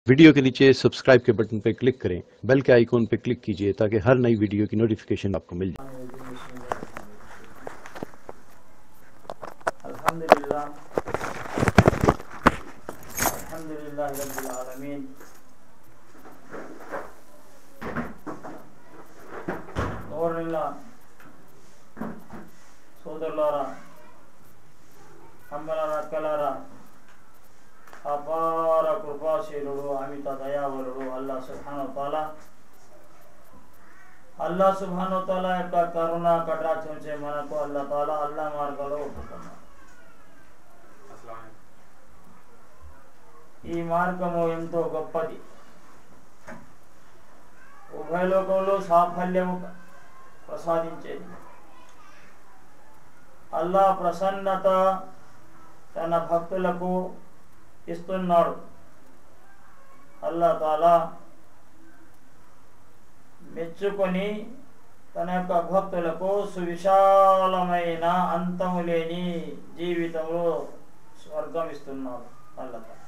Video के नीचे subscribe के बटन पर क्लिक करें बेल के आइकॉन पर क्लिक कीजिए ताकि हर नई वीडियो की नोटिफिकेशन आपको मिल जाए अल्हम्दुलिल्लाह अल्हम्दुलिल्लाह रब्बिल आलमीन గౌరవనీయుల సోదరులారా అమ్మలారా అక్కలారా అపార కృపాశీలుడు అమిత దయావరుడు అల్లా సుహాను తాల అల్లా సుహాను తాల యొక్క కరుణ కటాక్షించే మనకు అల్లా తాల అల్లా మార్గంలో ఒప్పుకున్నాడు ఈ మార్గము ఎంతో గొప్పది ఉభయలోకంలో సాఫల్యము ప్రసాదించేది అల్లా ప్రసన్నత తన భక్తులకు ఇస్తున్నాడు అల్లా తాలా మెచ్చుకొని తన యొక్క భక్తులకు సువిశాలమైన అంతము లేని జీవితంలో స్వర్గం ఇస్తున్నాడు అల్లా తాలా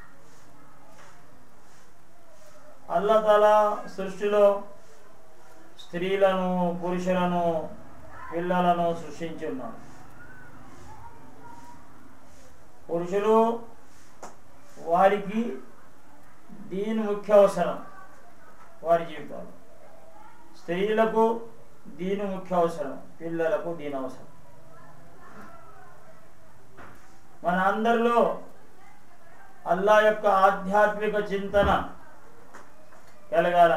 అల్లతల సృష్టిలో స్త్రీలను పురుషులను పిల్లలను సృష్టించి ఉన్నాడు పురుషులు వారికి దీని ముఖ్య అవసరం వారి జీవితాలు స్త్రీలకు దీని ముఖ్య అవసరం పిల్లలకు దీని అవసరం మన అందరిలో అల్లా యొక్క ఆధ్యాత్మిక చింతన కలగాల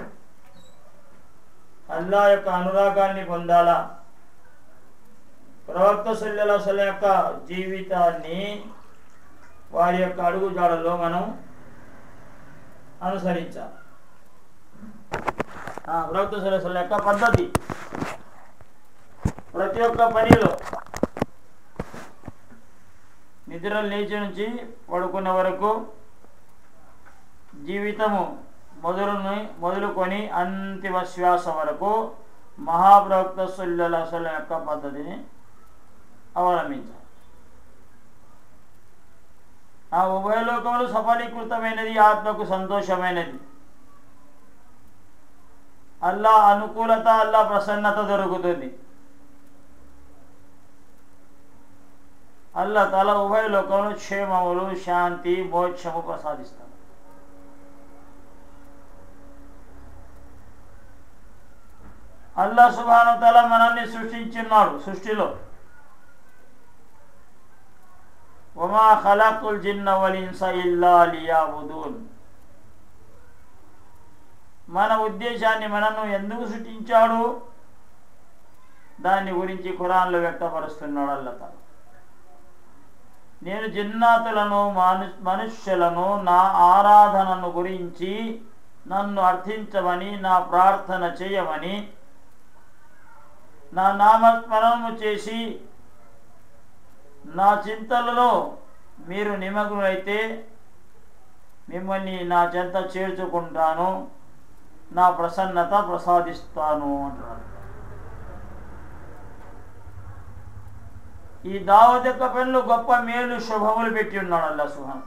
అల్లా యొక్క అనురాగాన్ని పొందాలా ప్రవక్త సల్లెల యొక్క జీవితాన్ని వారి యొక్క అడుగుజాడలో మనం అనుసరించాలి ఆ, ప్రవక్త సల్లెల యొక్క పద్ధతి ప్రతి ఒక్క పనిలో నిద్ర లేచి నుంచి పడుకునే వరకు జీవితము మొదలుని మొదలుకొని అంతిమ శ్వాస వరకు మహాప్రవక్త సుల్లల యొక్క పద్ధతిని అవలంబించాలి ఆ ఉభయలోకములు సఫలీకృతమైనది ఆత్మకు సంతోషమైనది అల్లా అనుకూలత అల్లా ప్రసన్నత దొరుకుతుంది అల్లా తల ఉభయ లోకములు క్షేమములు శాంతి మోక్షము ప్రసాదిస్తాడు అల్లా సుబాను తల మనల్ని సృష్టించున్నాడు సృష్టిలో వమా ఖలకుల్ జిన్న వల్ ఇన్స ఇల్లా లియాబుదూన్ మన ఉద్దేశాన్ని మనను ఎందుకు సృష్టించాడు దాని గురించి ఖురాన్లో వ్యక్తపరుస్తున్నాడు అల్లత నేను జిన్నాతులను మాను మనుష్యులను నా ఆరాధనను గురించి నన్ను అర్థించమని నా ప్రార్థన చేయమని నా నామస్మరణము చేసి నా చింతలలో మీరు నిమగ్నులైతే మిమ్మల్ని నా చెంత చేర్చుకుంటాను నా ప్రసన్నత ప్రసాదిస్తాను అంటున్నాడు ఈ దావత్ యొక్క పనులు గొప్ప మేలు శుభములు పెట్టి ఉన్నాడు అల్లా సుహాంత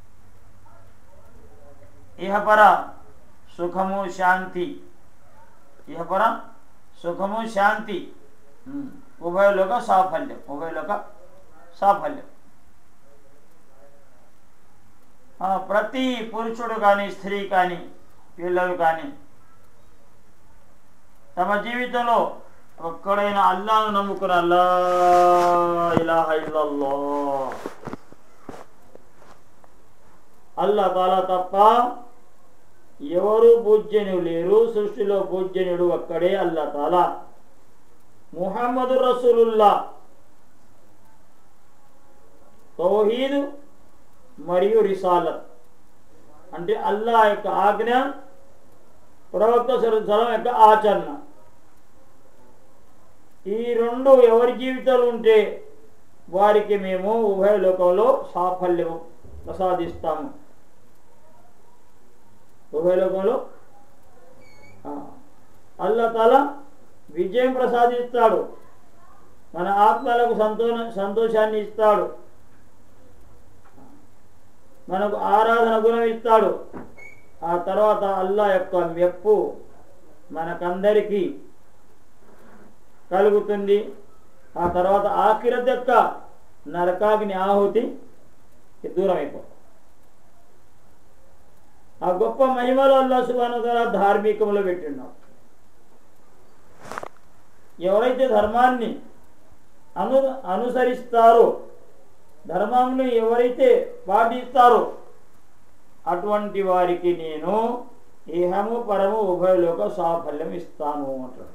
ఇహపర సుఖము శాంతి ఇహపర సుఖము శాంతి ఉమ్. ఉభయలోక సాఫల్యం ఉభయలోక సాఫల్యం ఆ, ప్రతి పురుషుడు కానీ స్త్రీ కానీ పిల్లలు కానీ తమ జీవితంలో ఒక్కడైనా అల్లాను నమ్ముకుని అల్లా ఇలాహ ఇల్లల్లో అల్లా తాలా తప్ప ఎవరు పూజ్యనులు లేరు సృష్టిలో పూజ్యనుడు ఒక్కడే అల్లా తాలా ముహమ్మదు రసూలుల్లా తౌహీద్ మరియు రిసాలత్ అంటే అల్లా యొక్క ఆజ్ఞ ప్రవక్త సరం యొక్క ఆచరణ ఈ రెండు ఎవరి జీవితాలు ఉంటే వారికి మేము ఉభయ లోకంలో సాఫల్యం ప్రసాదిస్తాము ఉభయ లోకంలో ఆ, అల్లా తాల విజయం ప్రసాదిస్తాడు మన ఆత్మలకు సంతో సంతోషాన్ని ఇస్తాడు మనకు ఆరాధన గుణం ఇస్తాడు ఆ తర్వాత అల్లా యొక్క మెప్పు మనకందరికీ కలుగుతుంది ఆ తర్వాత ఆఖిరత్ యొక్క నరకాగ్ని ఆహుతి దూరం అయిపోతుంది ఆ గొప్ప మహిమలో అల్లా సుబానుతల ధార్మికంలో పెట్టిన్నాం ఎవరైతే ధర్మాన్ని అను అనుసరిస్తారో ధర్మంను ఎవరైతే పాటిస్తారో అటువంటి వారికి నేను ఇహము పరము ఉభయలోక సాఫల్యం ఇస్తాను అంటాడు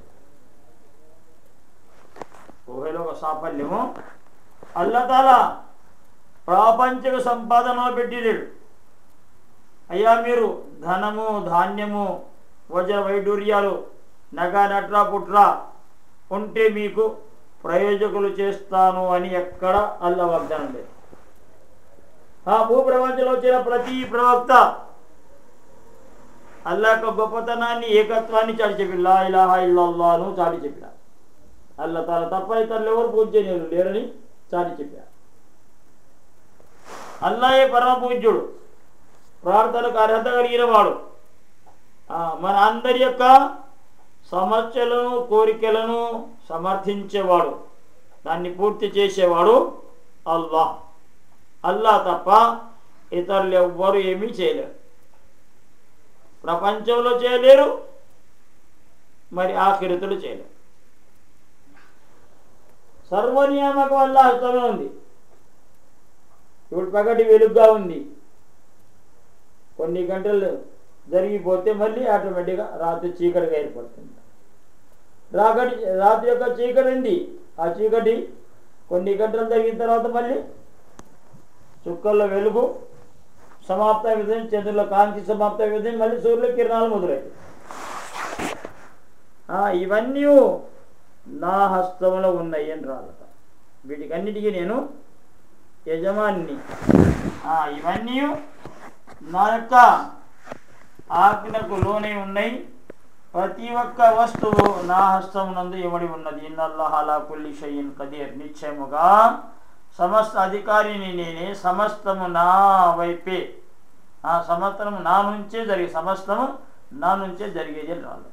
ఉభయలోక సాఫల్యము అల్లతాల ప్రాపంచిక సంపాదనలో పెట్టిలేడు అయ్యా మీరు ధనము ధాన్యము వజ్ర వైడూర్యాలు నగ నట్రా పుట్రా ఉంటే మీకు ప్రయోజకులు చేస్తాను అని ఎక్కడ అల్ల వాగ్దానం లేదు ఆ భూప్రపంచంలో వచ్చిన ప్రతి ప్రవక్త అల్లా యొక్క గొప్పతనాన్ని ఏకత్వాన్ని చాటి చెప్పి లా ఇలాహా ఇల్లల్లాను చాటి చెప్పిన అల్ల తల తప్ప ఇతరులు ఎవరు పూజ్యనీయులు లేరని చాటి చెప్పారు అల్లాయే పరమ పూజ్యుడు ప్రార్థనకు అర్హత కలిగిన వాడు ఆ, మన అందరి యొక్క సమస్యలను కోరికలను సమర్థించేవాడు దాన్ని పూర్తి చేసేవాడు అల్లాహ్ అల్లా తప్ప ఇతరులు ఎవ్వరు ఏమీ చేయలేరు ప్రపంచంలో చేయలేరు మరి ఆఖరితులు చేయలేరు సర్వనియామకం వల్ల హస్తమే ఉంది ఇప్పుడు పగటి వెలుగ్గా ఉంది కొన్ని గంటలు జరిగిపోతే మళ్ళీ ఆటోమేటిక్గా రాత్రి చీకటిగా ఏర్పడుతుంది రాకటి రాత్రి యొక్క చీకటి ఉంది ఆ చీకటి కొన్ని గంటలు జరిగిన తర్వాత మళ్ళీ చుక్కల్లో వెలుగు సమాప్త విధం చంద్రుల కాంతి సమాప్త విధం మళ్ళీ సూర్యుల కిరణాలు మొదలవుతాయి ఆ, ఇవన్నీ నా హస్తంలో ఉన్నాయి అని రాలట వీటికన్నిటికీ నేను యజమాని ఆ, ఇవన్నీ నా యొక్క ఆజ్ఞకు లోనే ఉన్నాయి ప్రతి ఒక్క వస్తువు నా హస్తం నందు ఇమడి ఉన్నది ఇన్నల్లాహలా కుల్లి షయ్యిన్ కదీర్ నిశ్చయముగా సమస్త అధికారిని నేనే సమస్తము నా వైపే ఆ సమస్తము నా నుంచే జరిగే సమస్తము నా నుంచే జరిగేది అని రాళ్ళు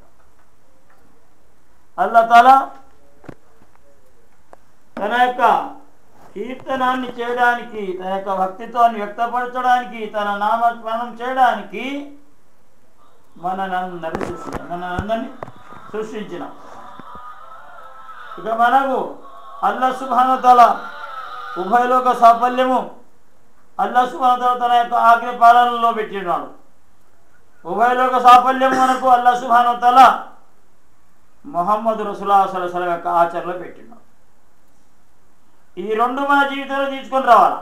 అల్లా తాలా తన యొక్క కీర్తనాన్ని చేయడానికి తన యొక్క భక్తిత్వాన్ని వ్యక్తపరచడానికి తన నామస్మరణం చేయడానికి మననందరినీ సృష్టించాం మననందరినీ సృష్టించినాం ఇక మనకు అల్లా సుభానతల ఉభయలోక సాఫల్యము అల్లా సుభానతల తన యొక్క ఆజ్ఞ పాలనలో పెట్టినాడు ఉభయలోక సాఫల్యం మనకు అల్లా సుభానతల మొహమ్మద్ రసులా సలసల యొక్క ఆచరణలో పెట్టినాడు ఈ రెండు మన జీవితంలో తీసుకొని రావాలా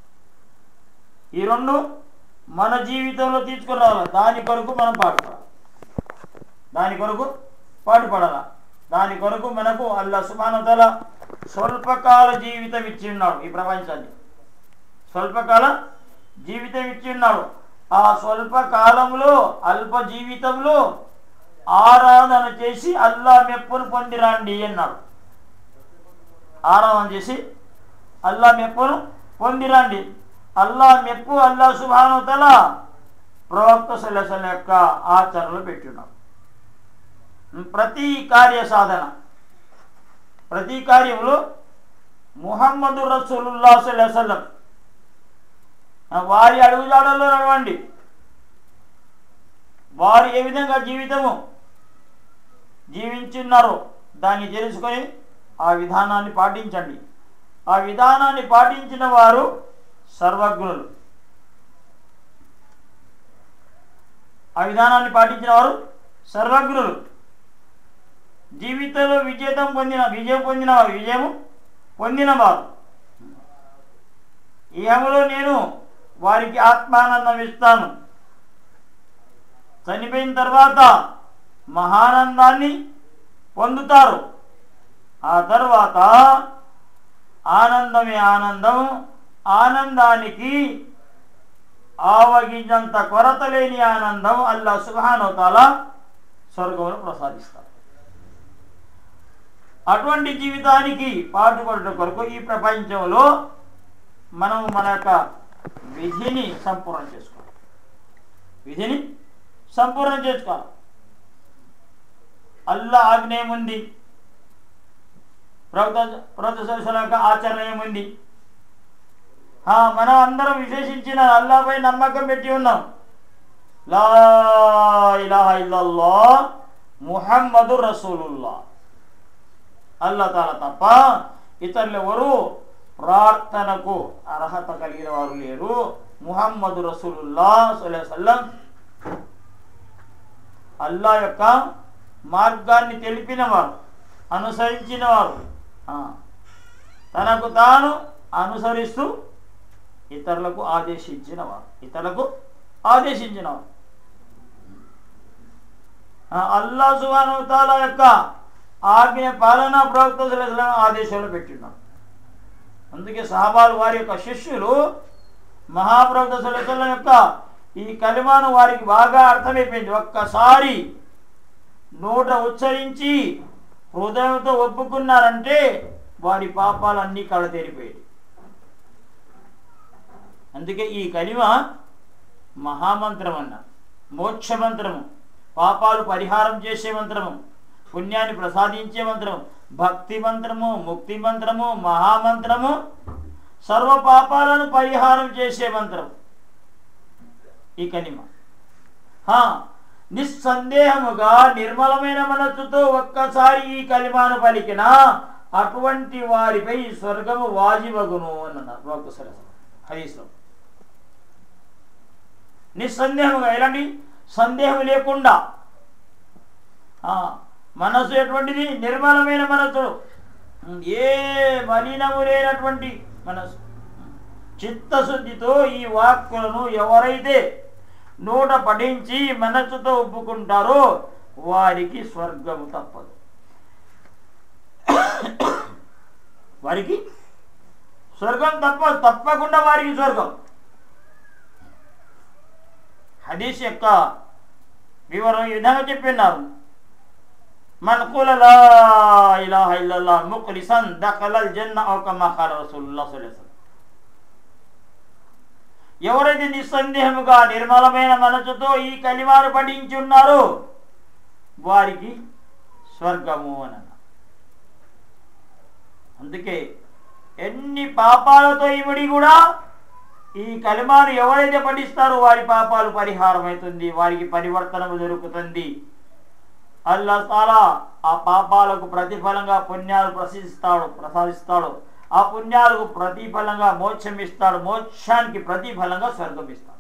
ఈ రెండు మన జీవితంలో తీసుకొని రావాలి దాని కొరకు మనం పాటుపడాలి దాని కొరకు పాటుపడాల దాని కొరకు మనకు అల్లా సుమానతల స్వల్పకాల జీవితం ఇచ్చి ఉన్నాడు ఈ ప్రపంచాన్ని స్వల్పకాల జీవితం ఇచ్చి ఉన్నాడు ఆ స్వల్ప కాలంలో అల్ప జీవితంలో ఆరాధన చేసి అల్లా మెప్పును పొందిరండి అన్నాడు ఆరాధన చేసి అల్లా మెప్పును పొందిరండి అల్లా మెప్పు అల్లా సుభానుతల ప్రవక్త సలసల యొక్క ఆచరణలు పెట్టున్నాడు ప్రతి కార్య సాధన ప్రతి కార్యంలో ముహమ్మదు రసూలుల్లా సల్లం వారి అడుగుజాడల్లో నడవండి వారు ఏ విధంగా జీవితము జీవించున్నారో దాన్ని తెలుసుకొని ఆ విధానాన్ని పాటించండి ఆ విధానాన్ని పాటించిన వారు సర్వజ్ఞులు ఆ విధానాన్ని పాటించిన వారు సర్వజ్ఞులు జీవితంలో విజేతం పొందిన విజయం పొందిన వారు విజయము పొందిన వారు ఇహములో నేను వారికి ఆత్మానందం ఇస్తాను చనిపోయిన తర్వాత మహానందాన్ని పొందుతారు ఆ తర్వాత ఆనందమే ఆనందం ఆనందానికి ఆవగించంత కొరత లేని ఆనందం అల్లా సుభానోతాల స్వర్గంలో ప్రసాదిస్తారు అటువంటి జీవితానికి పాటుపడటం కొరకు ఈ ప్రపంచంలో మనం మన యొక్క విధిని సంపూర్ణం చేసుకోవాలి విధిని సంపూర్ణం చేసుకోవాలి అల్లా ఆజ్ఞ ఏముంది ప్రవక్త ప్రవక్త సరసల యొక్క ఆచరణ ఏముంది ఆ, మనం అందరం విశేషించిన అల్లాపై నమ్మకం పెట్టి ఉన్నాం లా ఇలాహ ఇల్లల్లా ముహమ్మదు రసూలుల్లా అల్లా తాల తప్ప ఇతరులు ఎవరు ప్రార్థనకు అర్హత కలిగిన వారు లేరు ముహమ్మదు రసూలుల్లా సల్లం అల్లా యొక్క మార్గాన్ని తెలిపినవారు అనుసరించినవారు ఆ, తనకు తాను అనుసరిస్తూ ఇతరులకు ఆదేశించినవారు ఇతరులకు ఆదేశించినవారు ఆ, అల్లా సుబానుతాల యొక్క ఆజ్ఞ పాలన ప్రవక్త సల్లల్లాహు అలైహి వసల్లం ఆదేశాలు పెట్టినారు అందుకే సహాబాలు వారి యొక్క శిష్యులు మహాప్రవక్త సల్లల్లాహు అలైహి వసల్లం యొక్క ఈ కలిమాను వారికి బాగా అర్థమైపోయింది ఒక్కసారి నోట ఉచ్చరించి హృదయంతో ఒప్పుకున్నారంటే వారి పాపాలన్నీ కళతేరిపోయాయి అందుకే ఈ కలిమ మహామంత్రం అన్న మోక్ష మంత్రము పాపాలు పరిహారం చేసే మంత్రము పుణ్యాన్ని ప్రసాదించే మంత్రము భక్తి మంత్రము ముక్తి మంత్రము మహామంత్రము సర్వ పాపాలను పరిహారం చేసే మంత్రం ఈ కలిమ హా, నిస్సందేహముగా నిర్మలమైన మనస్సుతో ఒక్కసారి ఈ కలిమాను పలికిన అటువంటి వారిపై స్వర్గము వాజివగును అని అన్నారు ప్రవక్త సరస్సు హదీస్లో నిస్సందేహముగా ఎలాంటి సందేహం లేకుండా ఆ, మనసు ఎటువంటిది నిర్మలమైన మనసు ఏ మలినము లేనటువంటి మనసు చిత్తశుద్ధితో ఈ వాక్కులను ఎవరైతే నోట పఠించి మనస్సుతో ఒప్పుకుంటారో వారికి స్వర్గము తప్పదు వారికి స్వర్గం తప్ప తప్పకుండా వారికి స్వర్గం హదీస్ యొక్క వివరం ఈ విధంగా చెప్పినారు మన కుల లా ఇలాహ ఇల్లల్లాహ్ ముఖ్లిసన్ దఖలల్ జన్న ఔ కమా ఖాల రసూలుల్లాహ్ సల్లల్లాహు అలైహి వసల్లం. ఎవరైతే నిస్సందేహముగా నిర్మలమైన మనసుతో ఈ కలిమాను పఠించి ఉన్నారో వారికి స్వర్గము అని అన్నారు. అందుకే ఎన్ని పాపాలతో ఇమిడి కూడా ఈ కలిమాను ఎవరైతే పఠిస్తారో వారి పాపాలు పరిహారం అవుతుంది వారికి పరివర్తనము దొరుకుతుంది అల్లా తాలా ఆ పాపాలకు ప్రతిఫలంగా పుణ్యాలు ప్రసిస్తాడు ప్రసాదిస్తాడు ఆ పుణ్యాలకు ప్రతిఫలంగా మోక్షం ఇస్తాడు మోక్షానికి ప్రతిఫలంగా స్వర్గం ఇస్తాడు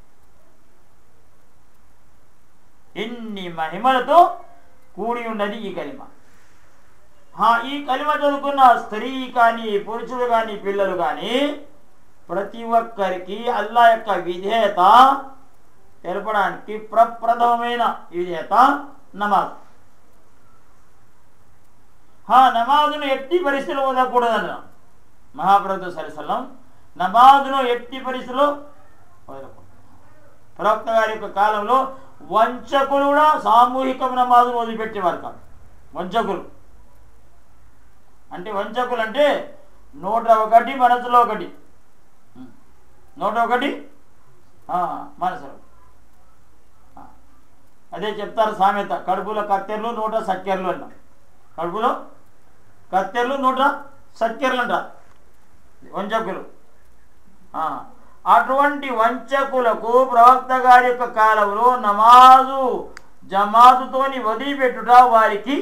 ఎన్ని మహిమలతో కూడి ఉన్నది ఈ కలిమ ఆ, ఈ కలిమ చదువుకున్న స్త్రీ కానీ పురుషుడు కానీ పిల్లలు కానీ ప్రతి ఒక్కరికి అల్లా యొక్క విధేయత తెలపడానికి ప్రప్రథమమైన విధేయత నమాజ్ ఆ నమాజును ఎట్టి పరిస్థితులు వదలకూడదన్న మహాప్రభు సరిసల్లం నమాజును ఎట్టి పరిస్థితుల్లో వదలకూడదు ప్రవక్త గారి యొక్క కాలంలో వంచకులు కూడా సామూహిక నమాజును వదిలిపెట్టేవారు కాదు వంచకులు అంటే వంచకులు అంటే నూట ఒకటి మనసులో ఒకటి నూట ఒకటి ఆ, మనసులో ఆ. అదే చెప్తారు సామెత కడుపులో కత్తెర్లు నూట సక్కెర్లు అన్న కడుపులో కత్తెర్లు నూట సక్కెర్లు అంట వంచకులు ఆ, అటువంటి వంచకులకు ప్రవక్త గారి యొక్క కాలంలో నమాజు జమాతుతోని వదిలిపెట్టుట వారికి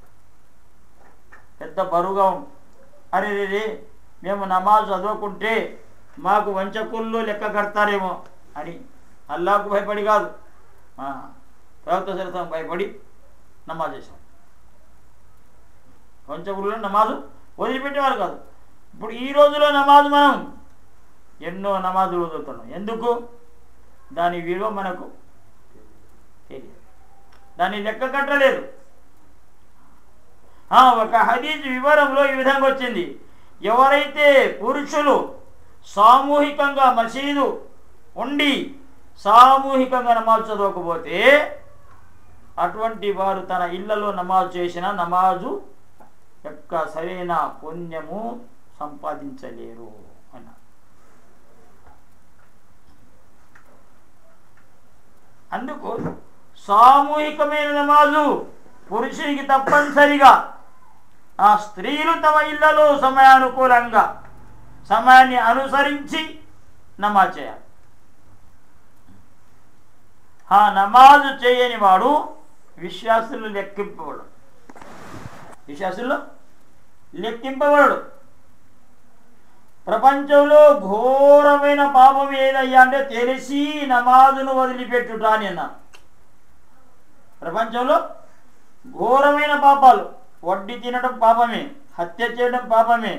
పెద్ద బరువుగా ఉంది అరే రే రే మేము నమాజ్ చదవకుంటే మాకు వంచకుల్లో లెక్క కడతారేమో అని అల్లాకు భయపడి కాదు ఆ, ప్రవక్త సరితం భయపడి నమాజ్ చేశాం వంచకుల్లో నమాజు వదిలిపెట్టేవారు కాదు ఇప్పుడు ఈ రోజులో నమాజ్ మనం ఎన్నో నమాజులు వదులుతున్నాం ఎందుకు దాని విలువ మనకు తెలియదు దాన్ని లెక్క కట్టలేదు ఆ, ఒక హదీజ్ వివరంలో ఈ విధంగా వచ్చింది ఎవరైతే పురుషులు సామూహికంగా మసీదు ఉండి సామూహికంగా నమాజ్ చదవకపోతే అటువంటి వారు తన ఇళ్లలో నమాజ్ చేసిన నమాజు యొక్క సరైన పుణ్యము సంపాదించలేరు అన్నారు అందుకు సామూహికమైన నమాజు పురుషునికి తప్పనిసరిగా ఆ స్త్రీలు తమ ఇళ్లలో సమయానుకూలంగా సమయాన్ని అనుసరించి నమాజ్ చేయాలి ఆ నమాజు చేయని వాడు విశ్వాసులు లెక్కింపబడు విశ్వాసుల్లో లెక్కింపబడు ప్రపంచంలో ఘోరమైన పాపం ఏదయ్యా అంటే తెలిసి నమాజును వదిలిపెట్టుట అని అన్నాను ప్రపంచంలో ఘోరమైన పాపాలు వడ్డీ తినడం పాపమే హత్య చేయడం పాపమే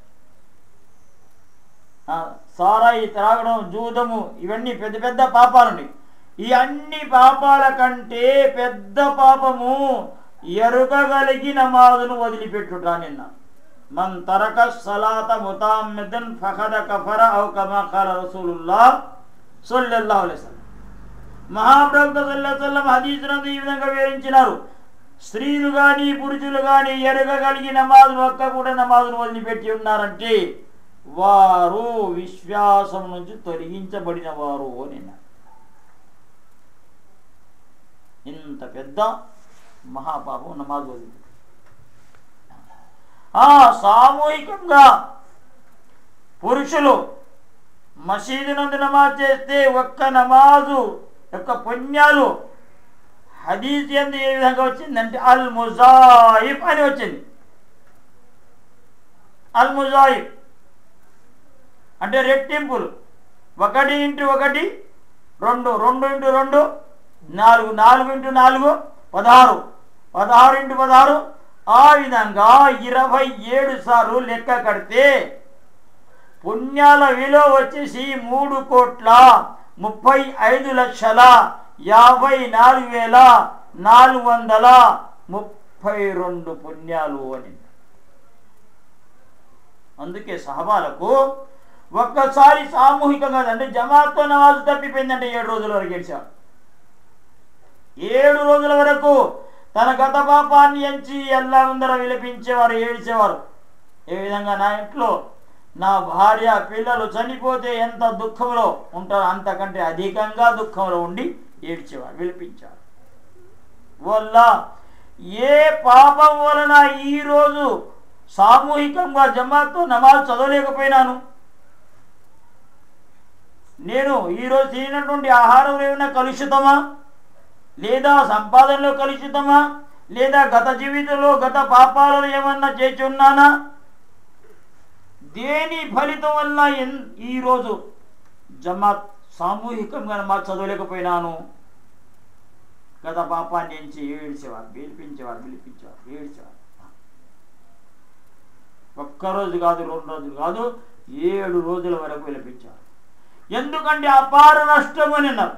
ఆ, సారాయి త్రాగడం జూదము ఇవన్నీ పెద్ద పెద్ద పాపాలండి ఈ అన్ని పాపాల కంటే పెద్ద పాపము ఎరుగగలిగి నమాజును వదిలిపెట్టుట నిన్న మన్ తరక సలాత ముతామిదన్ ఫఖద కఫర ఔ కమా ఖాల రసూలుల్లా సల్లల్లాహు అలైహి వసల్లం మహాప్రభుత్వ సల్లం హదీసునందు ఈ విధంగా వివరించినారు స్త్రీలు కానీ పురుషులు కానీ ఎరగగలిగి నమాజును ఒక్క కూడా నమాజును వదిలిపెట్టి ఉన్నారంటే వారు విశ్వాసం నుంచి తొలగించబడిన వారు అని అన్నారు. ఇంత పెద్ద మహాపాపం నమాజ్ వదిలిపెట్టి ఆ సామూహికంగా పురుషులు మసీదు నందు నమాజ్ చేస్తే ఒక్క నమాజు యొక్క పుణ్యాలు హదీస్ ఎందు ఏ విధంగా వచ్చిందంటే అల్ ముజాయిబ్ అని వచ్చింది అల్ ముజాయిబ్ అంటే రెట్టింపులు ఒకటి ఇంటూ ఒకటి రెండు రెండు ఇంటూ రెండు నాలుగు నాలుగు ఇంటూ నాలుగు పదహారు పదహారు ఇంటూ పదహారు ఆ విధంగా ఇరవై ఏడు సార్లు లెక్క కడితే పుణ్యాల విలువ వచ్చేసి మూడు కోట్ల ముప్పై ఐదు లక్షల యాభై నాలుగు వేల నాలుగు వందల ముప్పై రెండు పుణ్యాలు అని అందుకే సహబాలకు ఒక్కసారి సామూహికంగా అంటే జమాత్తో నమాజు తప్పిపోయిందంటే ఏడు రోజుల వరకు గెలిచారు ఏడు రోజుల వరకు తన గత పాపాన్ని ఎంచి ఎల్లా ముందర విలపించేవారు ఏడ్చేవారు ఏ విధంగా నా ఇంట్లో నా భార్య పిల్లలు చనిపోతే ఎంత దుఃఖంలో ఉంటారో అంతకంటే అధికంగా దుఃఖంలో ఉండి ఏడ్చేవారు విలిపించారు వల్ల ఏ పాపం వలన ఈరోజు సామూహికంగా జమాత్తో నమాజ్ చదవలేకపోయినాను నేను ఈరోజు తినటువంటి ఆహారంలో ఏమైనా కలుషితమా లేదా సంపాదనలో కలుషితమా లేదా గత జీవితంలో గత పాపాలలో ఏమన్నా చేసి ఉన్నానా దేని ఫలితం వల్ల ఎన్- ఈరోజు జమాత్ సామూహికంగా నమాజ్ చదవలేకపోయినాను గత పాపాన్ని ఎంచి ఏడ్చేవారు పిలిపించేవారు పిలిపించేవారు ఏడ్చేవారు ఒక్కరోజు కాదు రెండు రోజులు కాదు ఏడు రోజుల వరకు విలపించారు ఎందుకంటే అపార నష్టం అని అన్నారు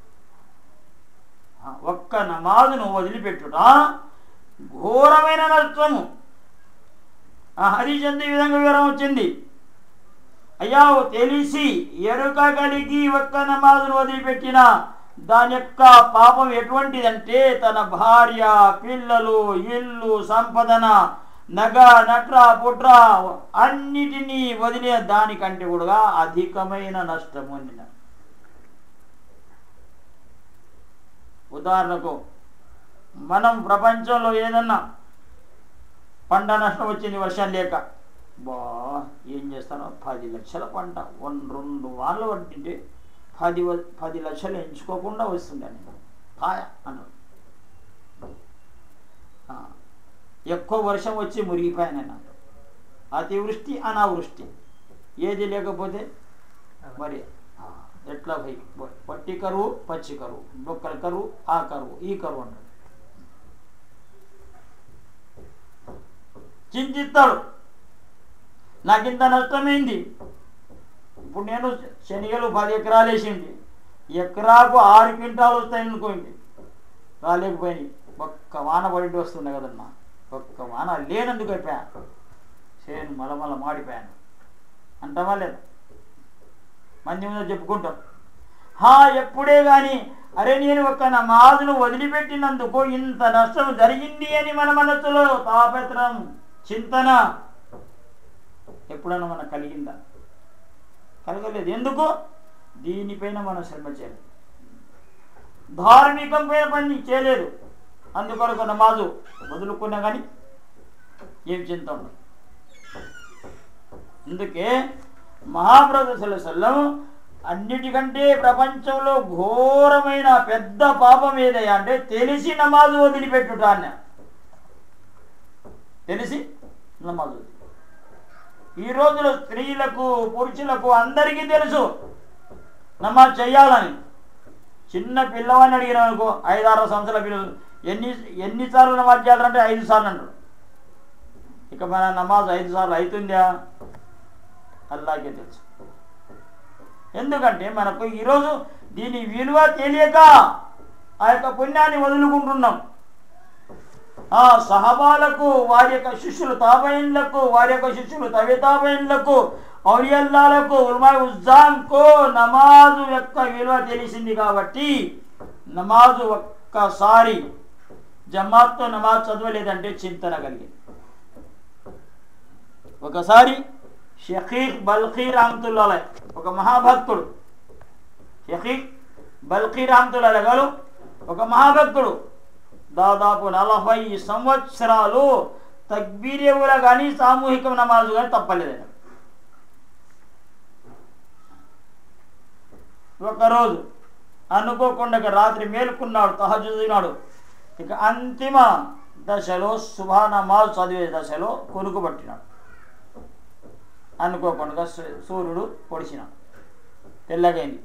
ఆ, ఒక్క నమాజును వదిలిపెట్టుట ఘోరమైన నష్టము ఆ హరిచంద్ర ఈ విధంగా వివరం వచ్చింది అయ్యా తెలిసి ఎరుక కలిగి ఒక్క నమాజును వదిలిపెట్టిన దాని యొక్క పాపం ఎటువంటిదంటే తన భార్య పిల్లలు ఇల్లు సంపదన నగ నట్ర పుట్ర అన్నిటినీ వదిలే దానికంటే కూడా అధికమైన నష్టము అన్నారు ఉదాహరణకు మనం ప్రపంచంలో ఏదన్నా పంట నష్టం వచ్చింది వర్షం లేక బా ఏం చేస్తానో పది లక్షల పంట వన్ రెండు వానలు పట్టింటే పది వ- పది లక్షలు ఎంచుకోకుండా వస్తుందని కాయ అన్నాడు ఆ, ఎక్కువ వర్షం వచ్చి మురిగిపోయాను అన్నాడు అతివృష్టి అనావృష్టి ఏది లేకపోతే మరి ఆ, ఎట్లా పోయి పట్టి కరువు పచ్చి కరువు బొక్కల కరువు ఆ కరువు ఈ కరువు అంటాడు చింతిస్తాడు నాకింత నష్టమైంది ఇప్పుడు నేను శనిగలు పది ఎకరాలు వేసింది ఎకరాకు ఆరు క్వింటాలు వస్తాయి అనుకోండి రాలేకపోయినాయి ఒక్క వాన పడి వస్తుండే కదన్నా ఒక్క వాన లేనందుకు అయిపోయా చేను మలమల మాడిపోయాను అంటామా లేదా మంది మీద చెప్పుకుంటాం హా ఎప్పుడే కానీ అరే నేను ఒక నమాజును వదిలిపెట్టినందుకు ఇంత నష్టం జరిగింది అని మన మనసులో తాపత్రం చింతన ఎప్పుడన్నా మనకు కలిగిందా కలగలేదు ఎందుకు దీనిపైన మనం శ్రమ చేయాలి ధార్మికమైన పని చేయలేదు అందుకొరకు నమాజు వదులుకున్నా కానీ ఏం చింత ఉండదు అందుకే మహాప్రభు సల్లం అన్నిటికంటే ప్రపంచంలో ఘోరమైన పెద్ద పాపం ఏదయ్యా అంటే తెలిసి నమాజు వదిలిపెట్టుట అన్న తెలిసి నమాజు వదిలి ఈ రోజులో స్త్రీలకు పురుషులకు అందరికీ తెలుసు నమాజ్ చెయ్యాలని చిన్న పిల్లవాడిని అడిగిన అనుకో ఐదు ఆరు సంవత్సరాల పిల్లలు ఎన్ని ఎన్నిసార్లు నమాజ్ చేయాలంటే ఐదు సార్లు అంటారు ఇక మన నమాజ్ ఐదు సార్లు అవుతుందా అల్లాకే తెలుసు ఎందుకంటే మనకు ఈరోజు దీని విలువ తెలియక ఆ యొక్క పుణ్యాన్ని వదులుకుంటున్నాం ఆ సహబాలకు వారి యొక్క శిష్యులు తాబైన్లకు వారి యొక్క శిష్యులు తవితాబైన్లకు ఔరియల్లాలకు ఉల్మా ఉజ్జాంకు నమాజు యొక్క విలువ తెలిసింది కాబట్టి నమాజు ఒక్కసారి జమాత్తో నమాజ్ చదవలేదంటే చింతన కలిగింది ఒకసారి షకీక్ బల్ఖీ రామ్తుల్లా ఒక మహాభక్తుడు షకీక్ బల్ఖీ రామ్తుల్లా గారు ఒక మహాభక్తుడు దాదాపు నలభై సంవత్సరాలు తగ్బీరేవుల కానీ సామూహిక నమాజు కానీ తప్పలేదు ఆయన ఒకరోజు అనుకోకుండా ఇక రాత్రి మేలుకున్నాడు తహజుదినాడు ఇక అంతిమ దశలో శుభా నమాజ్ చదివే దశలో కొనుకు పట్టినాడు అనుకోకుండా సూ- సూర్యుడు పొడిచినాడు తెల్లగైంది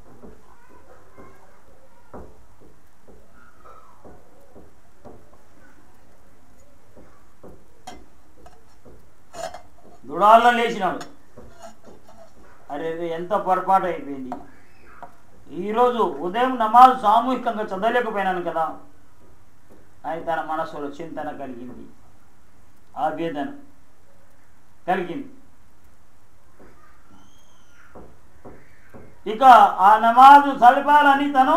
దుడాల్లో లేచినాడు అరే ఇది ఎంత పొరపాటు అయిపోయింది ఈరోజు ఉదయం నమాజ్ సామూహికంగా చదవలేకపోయినాను కదా అని తన మనసులో చింతన కలిగింది ఆవేదన కలిగింది ఇక ఆ నమాజు చదవాలని తను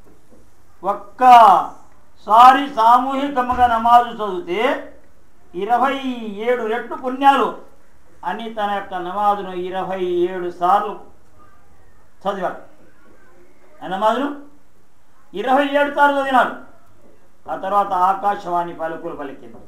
ఒక్కసారి సామూహికంగా నమాజు చదివితే ఇరవై ఏడు రెట్లు పుణ్యాలు అని తన యొక్క నమాజును ఇరవై ఏడు సార్లు చదివాడు ఆ నమాజును ఇరవై ఏడు సార్లు చదివినాడు ఆ తర్వాత ఆకాశవాణి పలుకులు పలికింది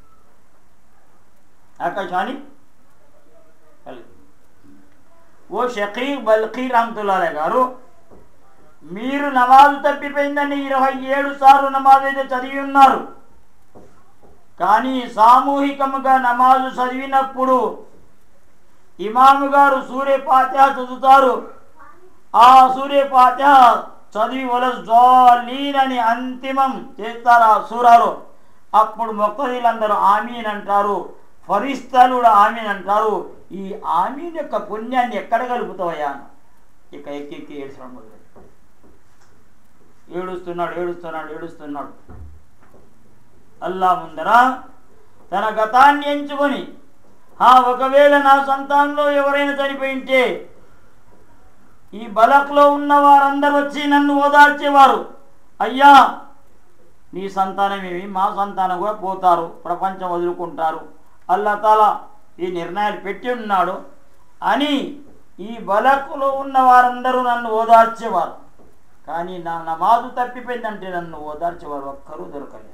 ఆకాశవాణి పలికింది ఓ షకీ బల్కీ రామ్తుల్లాలే గారు మీరు నమాజు తప్పిపోయిందని ఇరవై ఏడు సార్లు నమాజ్ అయితే చదివి ఉన్నారు కానీ సామూహికముగా నమాజు చదివినప్పుడు ఇమాము గారు సూర్య పాత్య చదువుతారు ఆ సూర్య పాత్య చదివి వలజాలీన్ అని అంతిమం చేస్తారు ఆ సూరాలు అప్పుడు మొక్కదీలందరూ ఆమీన్ అంటారు ఫరిస్తాలు కూడా ఆమీన్ అంటారు ఈ ఆమీన్ యొక్క పుణ్యాన్ని ఎక్కడ కలుపుతావయ్యా ఇక ఎక్కి ఎక్కి ఏడ్చడం మొదలు ఏడుస్తున్నాడు ఏడుస్తున్నాడు ఏడుస్తున్నాడు అల్లా ముందర తన గతాన్ని ఎంచుకొని ఆ ఒకవేళ నా సంతానంలో ఎవరైనా చనిపోయింటే ఈ బలక్లో ఉన్న వారందరూ వచ్చి నన్ను ఓదార్చేవారు అయ్యా నీ సంతానమేమి మా సంతానం కూడా పోతారు ప్రపంచం వదులుకుంటారు అల్లా తాలా ఈ నిర్ణయాలు పెట్టి ఉన్నాడు అని ఈ బలకులో ఉన్న వారందరూ నన్ను ఓదార్చేవారు కానీ నా నమాజు తప్పిపోయిందంటే నన్ను ఓదార్చేవారు ఒక్కరూ దొరకలేదు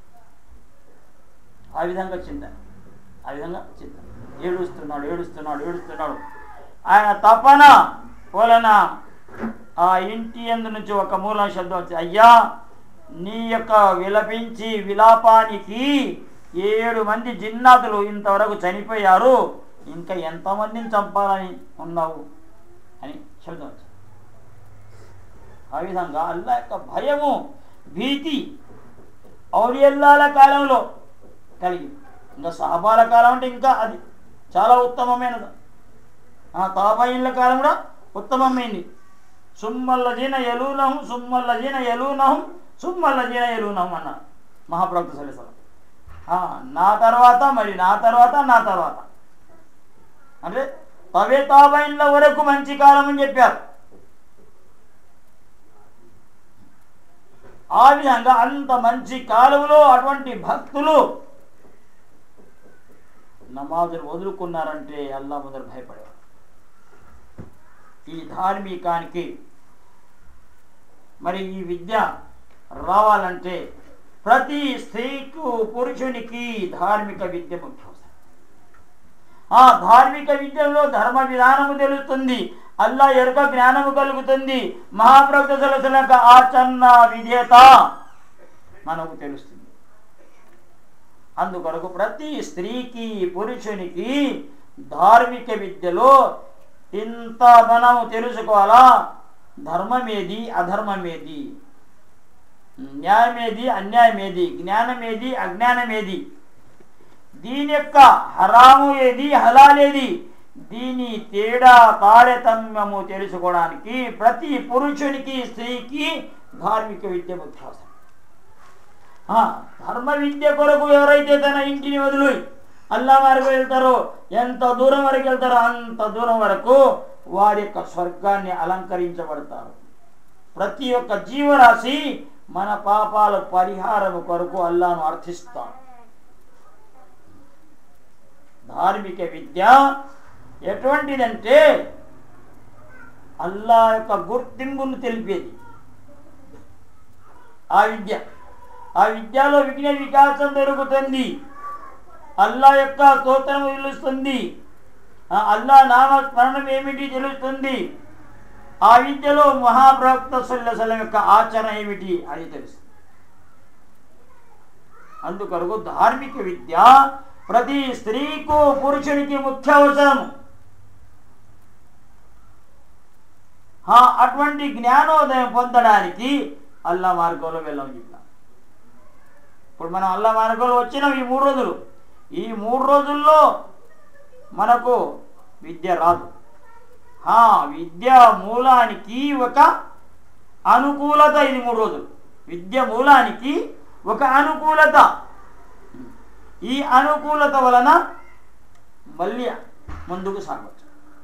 ఆ విధంగా చింతన ఆ విధంగా చింతన ఏడుస్తున్నాడు ఏడుస్తున్నాడు ఏడుస్తున్నాడు ఆయన తపన వలన ఆ ఇంటి ఎందు నుంచి ఒక మూల శబ్దం వచ్చి అయ్యా నీ యొక్క విలపించి విలాపానికి ఏడు మంది జిన్నాతులు ఇంతవరకు చనిపోయారు ఇంకా ఎంతమందిని చంపాలని ఉన్నావు అని శబ్దం వచ్చింది ఆ విధంగా అల్లా యొక్క భయము భీతి ఔరియల్లాల కాలంలో కలిగింది ఇంకా సహబాల కాలం అంటే ఇంకా అది చాలా ఉత్తమమైనది ఆ తాబాయిన్ల కాలం కూడా ఉత్తమమైంది సుమ్మల్లజీన ఎలూనహం సుమ్మల్లజీన ఎలూనహం సుమ్మల్లజీన ఎలూనహం అన్న మహాప్రభు సలసలం నా తర్వాత మరి నా తర్వాత నా తర్వాత అంటే తవే తాబాయిన్ల వరకు మంచి కాలం అని చెప్పారు ఆ విధంగా అంత మంచి కాలంలో అటువంటి భక్తులు నమాజును వదులుకున్నారంటే అల్లా ముందర భయపడేవారు ఈ ధార్మికానికి మరి ఈ విద్య రావాలంటే ప్రతి స్త్రీకు పురుషునికి ధార్మిక విద్య ముఖ్యం ఆ ధార్మిక విద్యలో ధర్మ విధానము తెలుస్తుంది అల్లా ఎరుక జ్ఞానము కలుగుతుంది మహాప్రభు సలసలక ఆచరణ విధేత మనకు తెలుస్తుంది అందుకొరకు ప్రతి స్త్రీకి పురుషునికి ధార్మిక విద్యలో ఇంత మనం తెలుసుకోవాలా ధర్మమేది అధర్మమేది న్యాయమేది అన్యాయమేది జ్ఞానమేది అజ్ఞానమేది దీని యొక్క హరాము ఏది హలాలేది దీని తేడా తారతమ్యము తెలుసుకోవడానికి ప్రతి పురుషునికి స్త్రీకి ధార్మిక విద్య ముఖ్యావసరం ఆ, ధర్మ విద్య కొరకు ఎవరైతే తన ఇంటిని వదిలి అల్లా వరకు వెళ్తారో ఎంత దూరం వరకు వెళ్తారో అంత దూరం వరకు వారి యొక్క స్వర్గాన్ని అలంకరించబడతారు ప్రతి ఒక్క జీవరాశి మన పాపాల పరిహారం కొరకు అల్లాను అర్థిస్తాం ధార్మిక విద్య ఎటువంటిదంటే అల్లా యొక్క గుర్తింపును తెలిపేది ఆ విద్య ఆ విద్యలో విఘ్న వికాసం దొరుకుతుంది అల్లా యొక్క స్తోత్రం తెలుస్తుంది ఆ అల్లా నామ స్మరణం ఏమిటి తెలుస్తుంది ఆ విద్యలో మహాప్రవక్త సుల్లసలం యొక్క ఆచరణ ఏమిటి అని తెలుస్తుంది అందుకొరకు ధార్మిక విద్య ప్రతి స్త్రీకు పురుషునికి ముఖ్య అవసరం ఆ, అటువంటి జ్ఞానోదయం పొందడానికి అల్లా మార్గంలో వెళ్ళమని చెప్పినాం ఇప్పుడు మనం అల్లా మార్గంలో వచ్చినాం ఈ మూడు రోజులు ఈ మూడు రోజుల్లో మనకు విద్య రాదు ఆ, విద్య మూలానికి ఒక అనుకూలత ఇది మూడు రోజులు విద్య మూలానికి ఒక అనుకూలత ఈ అనుకూలత వలన మళ్ళీ ముందుకు సాగవచ్చు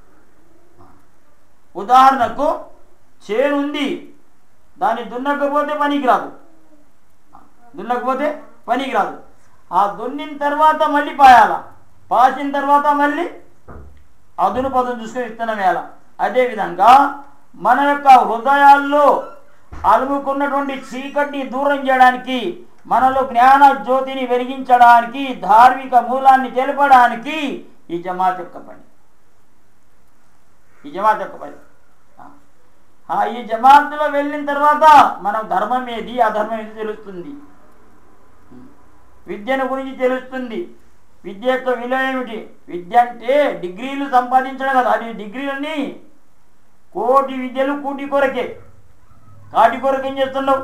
ఉదాహరణకు చేనుంది దాన్ని దున్నకపోతే పనికి రాదు దున్నకపోతే పనికి రాదు ఆ దున్నిన తర్వాత మళ్ళీ పాయాల పాసిన తర్వాత మళ్ళీ అదును పదును చూసుకొని విత్తనం వేయాల అదేవిధంగా మన యొక్క హృదయాల్లో అలుముకున్నటువంటి చీకటిని దూరం చేయడానికి మనలో జ్ఞాన జ్యోతిని వెలిగించడానికి ధార్మిక మూలాన్ని తెలపడానికి ఈ జమాత్ యొక్క పని ఈ జమాత్ యొక్క పని ఆ, ఈ జమాత్లో వెళ్ళిన తర్వాత మనం ధర్మం ఏది అధర్మం ఏది తెలుస్తుంది విద్యను గురించి తెలుస్తుంది విద్య యొక్క విలువ ఏమిటి విద్య అంటే డిగ్రీలు సంపాదించడం కదా అది డిగ్రీలన్నీ కోటి విద్యలు కూటి కొరకే కాటి కొరకు ఏం చేస్తున్నావు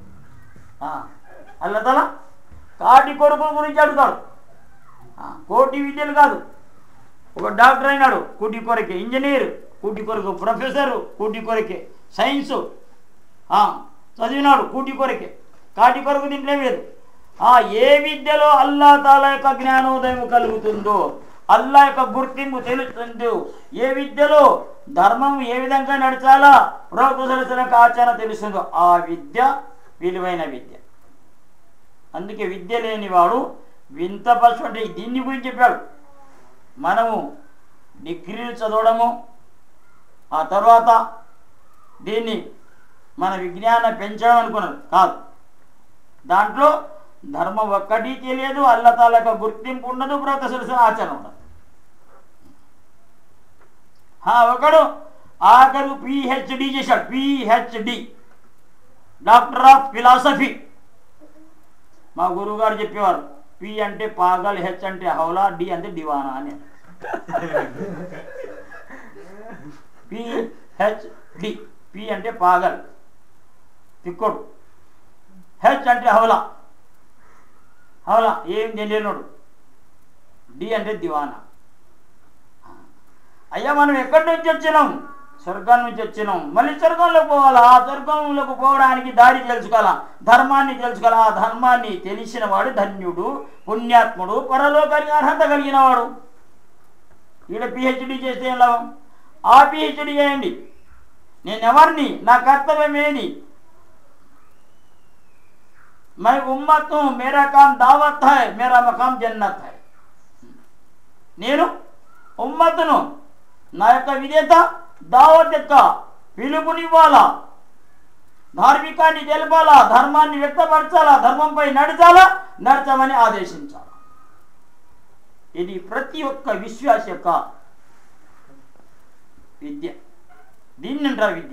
అల్లతల కాటి కొరకు గురించి అడుగుతాడు ఆ, కోటి విద్యలు కాదు ఒక డాక్టర్ అయినాడు కూటి కొరకే ఇంజనీర్ కూటి కొరకు ప్రొఫెసరు కూటి కొరకే సైన్సు ఆ, చదివినాడు కూటి కొరకే కాటి కొరకు దీంట్లో ఏం లేదు ఆ ఏ విద్యలో అల్లా తాలా యొక్క జ్ఞానోదయం కలుగుతుందో అల్లా యొక్క గుర్తింపు తెలుస్తుందో ఏ విద్యలో ధర్మం ఏ విధంగా నడచాలా ప్రభుత్వ ఆచరణ తెలుస్తుందో ఆ విద్య విలువైన విద్య అందుకే విద్య లేనివాడు వింత పశు అంటే దీన్ని గురించి చెప్పాడు మనము డిగ్రీలు చదవడము ఆ తర్వాత దీన్ని మన విజ్ఞానం పెంచడం అనుకున్నది కాదు దాంట్లో ధర్మం ఒక్కటి తెలియదు అల్ల తాలూకా గుర్తింపు ఉండదు ప్రొఫెసర్స్ ఆచరణ ఉండదు ఆ, ఒకడు ఆఖరు పిహెచ్డి చేశాడు పిహెచ్డి డాక్టర్ ఆఫ్ ఫిలాసఫీ మా గురువు గారు చెప్పేవారు పి అంటే పాగల్ హెచ్ అంటే హౌలా డి అంటే దివానా అని పిహెచ్డి పి అంటే పాగల్ తిక్కోడు హెచ్ అంటే హౌలా హౌలా ఏం తెలియనోడు డి అంటే దివానా అయ్యా మనం ఎక్కడి నుంచి వచ్చినాం స్వర్గం నుంచి వచ్చినాం మళ్ళీ స్వర్గంలోకి పోవాలా ఆ స్వర్గంలోకి పోవడానికి దారి తెలుసుకోవాలా ధర్మాన్ని తెలుసుకోవాలా ఆ ధర్మాన్ని తెలిసిన వాడు ధన్యుడు పుణ్యాత్ముడు పరలోకానికి అర్హత కలిగిన వాడు ఈడ పిహెచ్డి చేస్తే ఏం లాభం ఆ పిహెచ్డి చేయండి నేను ఎవరిని నా కర్తవ్యం ఏది मैं उम्मत हूं मेरा काम दावत है मेरा मकाम जन्नत है నేను ఉమ్మత్తును నా యొక్క విధేత దావత్ యొక్క పిలుపునివ్వాలా ధార్మికాన్ని తెలపాలా ధర్మాన్ని వ్యక్తపరచాలా ధర్మంపై నడచాలా నడచమని ఆదేశించాలా ఇది ప్రతి ఒక్క విశ్వాస యొక్క విద్య దీన్ని అంటారు విద్య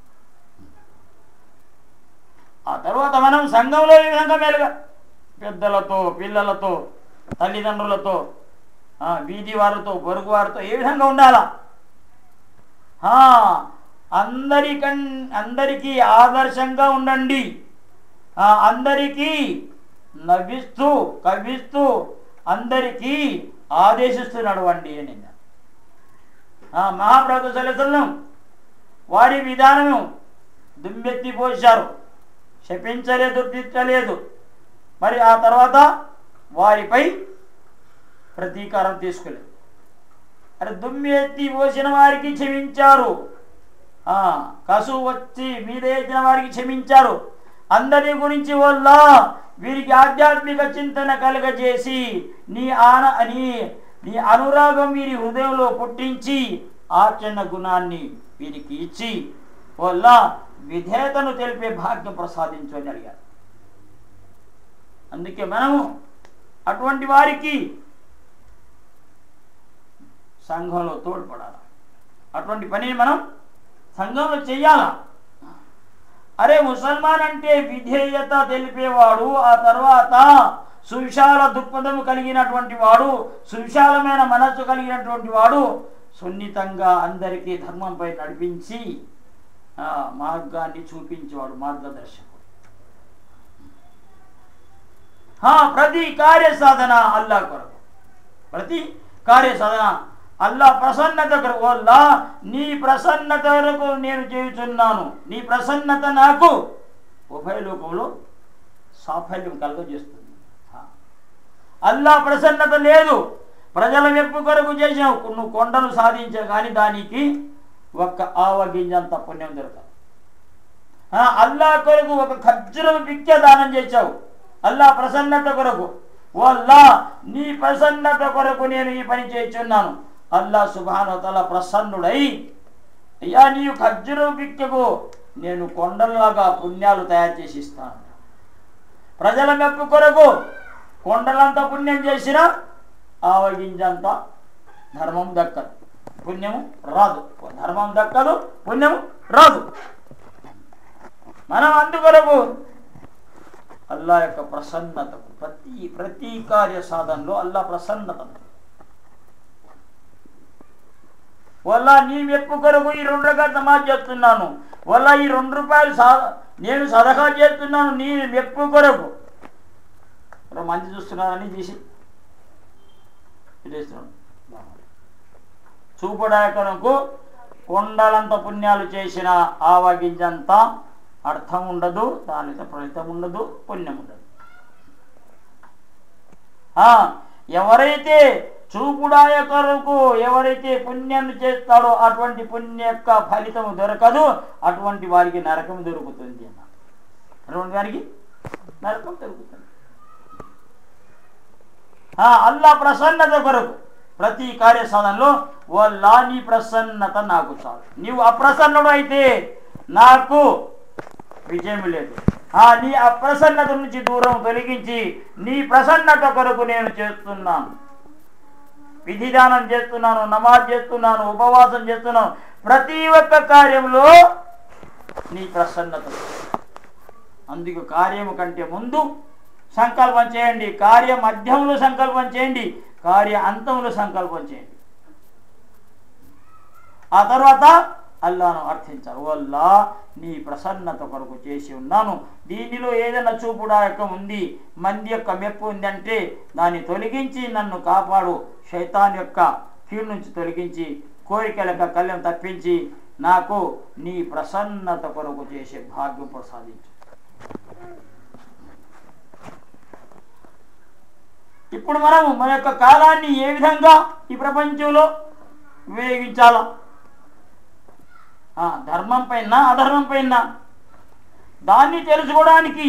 ఆ తర్వాత మనం సంఘంలో ఈ విధంగా మేలుగా పెద్దలతో పిల్లలతో తల్లిదండ్రులతో ఆ, వీధి వారితో పొరుగు వారితో ఏ విధంగా ఉండాలా ఆ, అందరికన్ అందరికీ ఆదర్శంగా ఉండండి ఆ, అందరికీ నవ్విస్తూ కవ్విస్తూ అందరికీ ఆదేశిస్తూ నడవండి అని అన్నారు. ఆ, మహాప్రభు సలసలం వారి విధానము దుమ్మెత్తి పోశారు శపించలేదు తిట్టలేదు మరి ఆ తర్వాత వారిపై ప్రతీకారం తీసుకోలేదు అరే దుమ్మి ఎత్తి పోసిన వారికి క్షమించారు ఆ, కసు వచ్చి మీద ఎత్తిన వారికి క్షమించారు అందరి గురించి వల్ల వీరికి ఆధ్యాత్మిక చింతన కలుగజేసి నీ ఆన నీ నీ అనురాగం వీరి హృదయంలో పుట్టించి ఆచరణ గుణాన్ని వీరికి ఇచ్చి వల్ల విధేయతను తెలిపే భాగ్యం ప్రసాదించు అని అడిగారు అందుకే మనము అటువంటి వారికి సంఘంలో తోడ్పడాలి అటువంటి పనిని మనం సంఘంలో చెయ్యాలా అరే ముసల్మాన్ అంటే విధేయత తెలిపేవాడు ఆ తర్వాత సువిశాల దృక్పథము కలిగినటువంటి వాడు సువిశాలమైన మనస్సు కలిగినటువంటి వాడు సున్నితంగా అందరికీ ధర్మంపై నడిపించి ఆ, మార్గాన్ని చూపించేవాడు మార్గదర్శకుడు ఆ, ప్రతి కార్య సాధన అల్లా కొరకు ప్రతి కార్య సాధన అల్లా ప్రసన్నత కొరకు ఓ అల్లా నీ ప్రసన్నత కొరకు నేను చేయుచున్నాను నీ ప్రసన్నత నాకు ఉభయ లోకంలో సాఫల్యం కలుగజేస్తుంది ఆ. అల్లా ప్రసన్నత లేదు ప్రజల మెప్పు కొరకు చేసావు నువ్వు కొండను సాధించావు కానీ దానికి ఒక్క ఆవ గింజంత పుణ్యం దొరకదు ఆ, అల్లా కొరకు ఒక ఖజ్జురం పిక్య దానం చేశావు అల్లా ప్రసన్నత కొరకు ఓ అల్లా నీ ప్రసన్నత కొరకు నేను ఈ పని చేస్తున్నాను అల్లా సుభానతల ప్రసన్నుడై అయ్యా నీవు ఖజ్జురం పిక్కకు నేను కొండలాగా పుణ్యాలు తయారు చేసి ఇస్తాను ప్రజల మెప్పు కొరకు కొండలంత పుణ్యం చేసిన ఆవగింజంత ధర్మం దక్కదు పుణ్యము రాదు ధర్మం దక్కదు పుణ్యము రాదు మనం అందుకొరకు అల్లా యొక్క ప్రసన్నతకు ప్రతి ప్రతి కార్య సాధనలో అల్లా ప్రసన్నత వల్ల నీ మెప్పు కొరకు ఈ రెండు రకాల సమాజ్ చేస్తున్నాను వల్ల ఈ రెండు రూపాయలు సా నేను సదహా చేస్తున్నాను నీ మెప్పు కొరకు ఎవరో మంచి చూస్తున్నారని చేసి చేస్తున్నాను చూపడాయకనకు కొండలంత పుణ్యాలు చేసిన ఆవగింజంత అర్థం ఉండదు దానితో ఫలితం ఉండదు పుణ్యం ఉండదు ఆ, ఎవరైతే చూపుడాయ కొరకు ఎవరైతే పుణ్యాన్ని చేస్తాడో అటువంటి పుణ్య యొక్క ఫలితం దొరకదు అటువంటి వారికి నరకం దొరుకుతుంది అన్న అటువంటి వారికి నరకం దొరుకుతుంది ఆ, అల్లా ప్రసన్నత కొరకు ప్రతి కార్య సాధనలో వల్లా నీ ప్రసన్నత నాకు చాలు నీవు అప్రసన్నుడు అయితే నాకు విజయం లేదు ఆ నీ అప్రసన్నత నుంచి దూరం తొలగించి నీ ప్రసన్నత కొరకు నేను చేస్తున్నాను విధిదానం చేస్తున్నాను నమాజ్ చేస్తున్నాను ఉపవాసం చేస్తున్నాను ప్రతి ఒక్క కార్యంలో నీ ప్రసన్నత అందుకు కార్యము కంటే ముందు సంకల్పం చేయండి కార్య మధ్యంలో సంకల్పం చేయండి కార్య అంతంలో సంకల్పం చేయండి ఆ తర్వాత అల్లాను అర్థించారు వల్ల నీ ప్రసన్నత కొరకు చేసి ఉన్నాను దీనిలో ఏదైనా చూపుడాయకం ఉంది మంది యొక్క మెప్పు ఉందంటే దాన్ని తొలగించి నన్ను కాపాడు శైతాన్ యొక్క కీడు నుంచి తొలగించి కోరికల యొక్క కళ్యం తప్పించి నాకు నీ ప్రసన్నత కొరకు చేసే భాగ్యం ప్రసాదించు ఇప్పుడు మనం మన యొక్క కాలాన్ని ఏ విధంగా ఈ ప్రపంచంలో వినియోగించాలా ఆ, ధర్మం పైన అధర్మం పైన దాన్ని తెలుసుకోవడానికి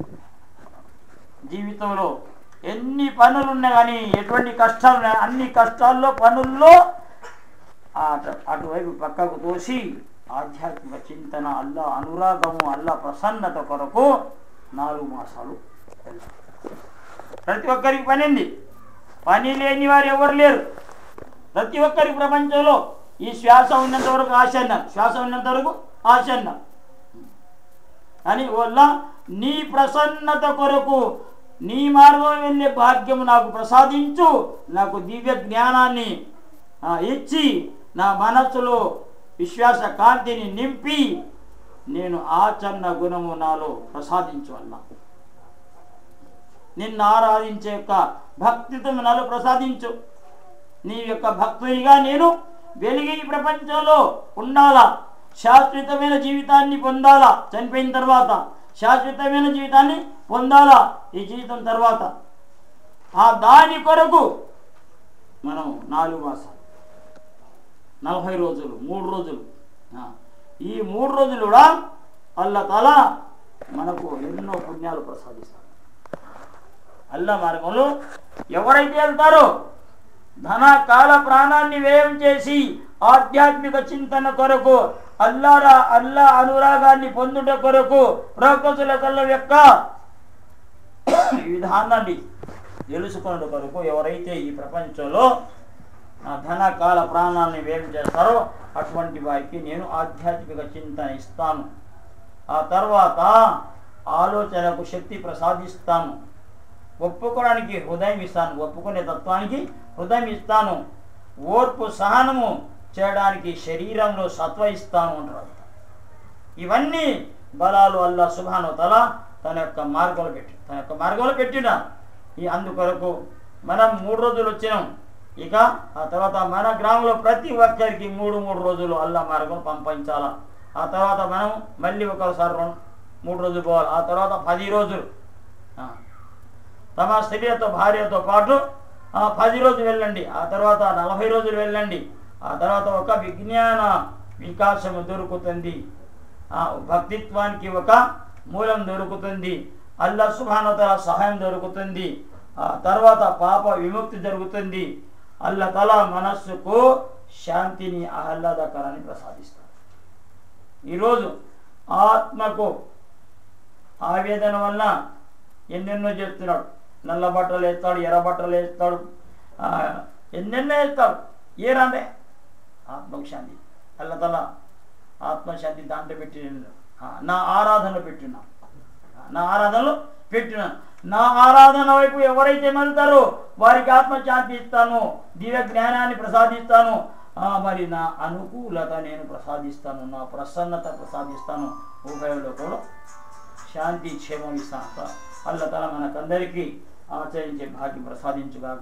జీవితంలో ఎన్ని పనులు ఉన్నా కానీ ఎటువంటి కష్టాలు ఉన్నా అన్ని కష్టాల్లో పనుల్లో అటు అటువైపు పక్కకు తోసి ఆధ్యాత్మిక చింతన అల్లా అనురాగము అల్లా ప్రసన్నత కొరకు నాలుగు మాసాలు వెళ్ళాలి ప్రతి ఒక్కరికి పని ఉంది పని లేని వారు ఎవరు లేరు ప్రతి ఒక్కరికి ప్రపంచంలో ఈ శ్వాస ఉన్నంత వరకు ఆశన్న శ్వాస ఉన్నంత వరకు ఆశన్న అని వల్ల నీ ప్రసన్నత కొరకు నీ మార్గం వెళ్ళే భాగ్యం నాకు ప్రసాదించు నాకు దివ్య జ్ఞానాన్ని ఆ, ఇచ్చి నా మనస్సులో విశ్వాస కాంతిని నింపి నేను ఆచరణ గుణము నాలో ప్రసాదించు అన్నా నిన్ను ఆరాధించే యొక్క భక్తితో నాలో ప్రసాదించు నీ యొక్క భక్తునిగా నేను వెలిగి ఈ ప్రపంచంలో ఉండాలా శాశ్వతమైన జీవితాన్ని పొందాలా చనిపోయిన తర్వాత శాశ్వతమైన జీవితాన్ని పొందాలా ఈ జీవితం తర్వాత ఆ దాని కొరకు మనం నాలుగు మాసాలు నలభై రోజులు మూడు రోజులు ఆ, ఈ మూడు రోజులు కూడా అల్ల తల మనకు ఎన్నో పుణ్యాలు ప్రసాదిస్తాడు అల్ల మార్గంలో ఎవరైతే వెళ్తారో ధన కాల ప్రాణాన్ని వ్యయం చేసి ఆధ్యాత్మిక చింతన కొరకు అల్లారా అల్లా అనురాగాన్ని పొందుట కొరకు ప్రకృతుల కళ్ళ యొక్క విధానాన్ని తెలుసుకున్న కొరకు ఎవరైతే ఈ ప్రపంచంలో ఆ ధన కాల ప్రాణాన్ని వ్యయం చేస్తారో అటువంటి వారికి నేను ఆధ్యాత్మిక చింతన ఇస్తాను ఆ తర్వాత ఆలోచనకు శక్తి ప్రసాదిస్తాను ఒప్పుకోవడానికి హృదయం ఇస్తాను ఒప్పుకునే తత్వానికి హృదయం ఇస్తాను ఓర్పు సహనము చేయడానికి శరీరంలో సత్వ ఇస్తాను అంటారు ఇవన్నీ బలాలు అల్లా సుభాను తల తన యొక్క మార్గంలో పెట్టి తన యొక్క మార్గంలో పెట్టిన ఈ అందుకొరకు మనం మూడు రోజులు వచ్చినాం ఇక ఆ తర్వాత మన గ్రామంలో ప్రతి ఒక్కరికి మూడు మూడు రోజులు అల్లా మార్గం పంపించాలా ఆ తర్వాత మనం మళ్ళీ ఒకసారి రెండు మూడు రోజులు పోవాలి ఆ తర్వాత పది రోజులు ఆ. తమ స్త్రీలతో భార్యతో పాటు ఆ, పది రోజులు వెళ్ళండి ఆ తర్వాత నలభై రోజులు వెళ్ళండి ఆ తర్వాత ఒక విజ్ఞాన వికాసము దొరుకుతుంది ఆ, భక్తిత్వానికి ఒక మూలం దొరుకుతుంది అల్లా సుభానతల సహాయం దొరుకుతుంది ఆ తర్వాత పాప విముక్తి జరుగుతుంది అల్ల తల మనస్సుకు శాంతిని ఆహ్లాదకరాన్ని ప్రసాదిస్తాడు ఈరోజు ఆత్మకు ఆవేదన వల్ల ఎన్నెన్నో చేస్తున్నాడు నల్ల బట్టలు వేస్తాడు ఎర్ర బట్టలు వేస్తాడు ఆ, ఎన్నెన్నో వేస్తాడు ఏ రాండే ఆత్మకు శాంతి అల్లతల ఆత్మశాంతి దాంట్లో పెట్టి ఆ, నా ఆరాధనలో పెట్టినా నా ఆరాధనలో పెట్టిన నా ఆరాధన వైపు ఎవరైతే వెళ్తారో వారికి ఆత్మశాంతి ఇస్తాను దివ్య జ్ఞానాన్ని ప్రసాదిస్తాను ఆ, మరి నా అనుకూలత నేను ప్రసాదిస్తాను నా ప్రసన్నత ప్రసాదిస్తాను ఉభయంలో కూడా శాంతి క్షేమం ఇస్తాను అల్లతల మనకందరికీ ఆచరించే భాగ్యం ప్రసాదించుగాక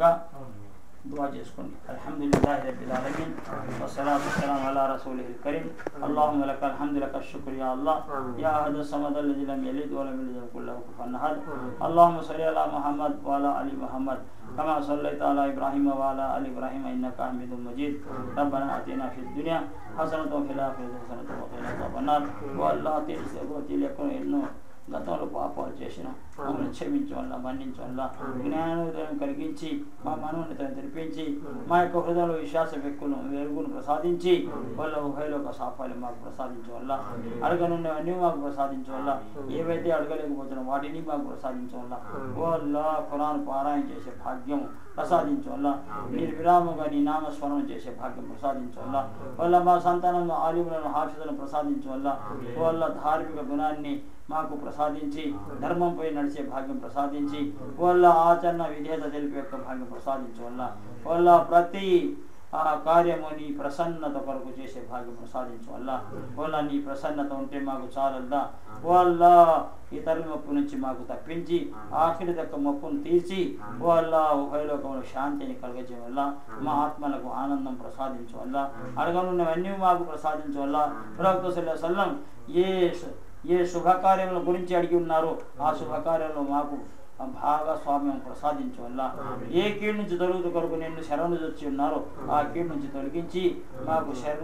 దువా చేసుకోండి అల్హమ్దులిల్లాహి రబ్బిల్ ఆలమీన్ వస్సలాతు వస్సలాము అలా రసూలిహిల్ కరీం అల్లాహుమ్మ లకల్ హమ్దు లక శుక్ర్ యా అల్లాహ్ యా అహద్ సమద్ అల్లజీ లమ్ యలిద్ వలం యూలద్ వలం యకుల్ లహు కుఫువన్ అహద్ అల్లాహుమ్మ సల్లి అలా ముహమ్మద్ వ అలా అలి ముహమ్మద్ كما صليت على ابراهيم وعلى ال ابراهيم انك حميد مجيد ربنا اتنا في الدنيا حسنه وفي الاخره حسنه وقنا عذاب النار والله తెలిసి లేకుండా ఎన్నో గతంలో పాపాలు చేసిన మమ్మల్ని క్షమించవల్ల మన్నించవల్ల జ్ఞానోదయం కలిగించి మా మనోన్నతను తెరిపించి మా యొక్క హృదయంలో విశ్వాస వ్యక్తులను వెలుగును ప్రసాదించి వాళ్ళ ఉభయలోక సాఫల్యం మాకు ప్రసాదించవల్ల అడగనున్నవన్నీ మాకు ప్రసాదించవల్ల ఏవైతే అడగలేకపోతున్నా వాటిని మాకు ప్రసాదించవల్ల వాళ్ళ ఖురాన్ పారాయణ చేసే భాగ్యం ప్రసాదించవల్ల నిర్విరామంగా నీ నామస్మరణ చేసే భాగ్యం ప్రసాదించవల్ల వాళ్ళ మా సంతానంలో ఆలిములను హాఫిజులను ప్రసాదించవల్ల వాళ్ళ ధార్మిక గుణాన్ని మాకు ప్రసాదించి ధర్మంపై నడిచే భాగ్యం ప్రసాదించి వాళ్ళ ఆచరణ విధేయత తెలిపే యొక్క భాగ్యం ప్రసాదించవల్ల వాళ్ళ ప్రతి ఆ కార్యము నీ ప్రసన్నత కొరకు చేసే భాగ్యం ప్రసాదించవల్ల వాళ్ళ నీ ప్రసన్నత ఉంటే మాకు చాలల్లా వాళ్ళ ఇతరుల మొప్పు నుంచి మాకు తప్పించి ఆఖరి యొక్క మొప్పును తీర్చి వాళ్ళ ఉభయలోకంలో శాంతిని కలగజేయవల్ల మా ఆత్మలకు ఆనందం ప్రసాదించవల్ల అడగనున్నవన్నీ మాకు ప్రసాదించవల్ల ప్రవక్త సల్లా సల్లం ఏ శు- ఏ శుభకార్యముల గురించి అడిగి ఉన్నారో ఆ శుభకార్యంలో మాకు భాగస్వామ్యం ప్రసాదించవల్ల ఏ కీడు నుంచి తొలగుతు కొరకు నిన్ను శరణు వచ్చి ఉన్నారో ఆ కీడు నుంచి తొలగించి మాకు శరణు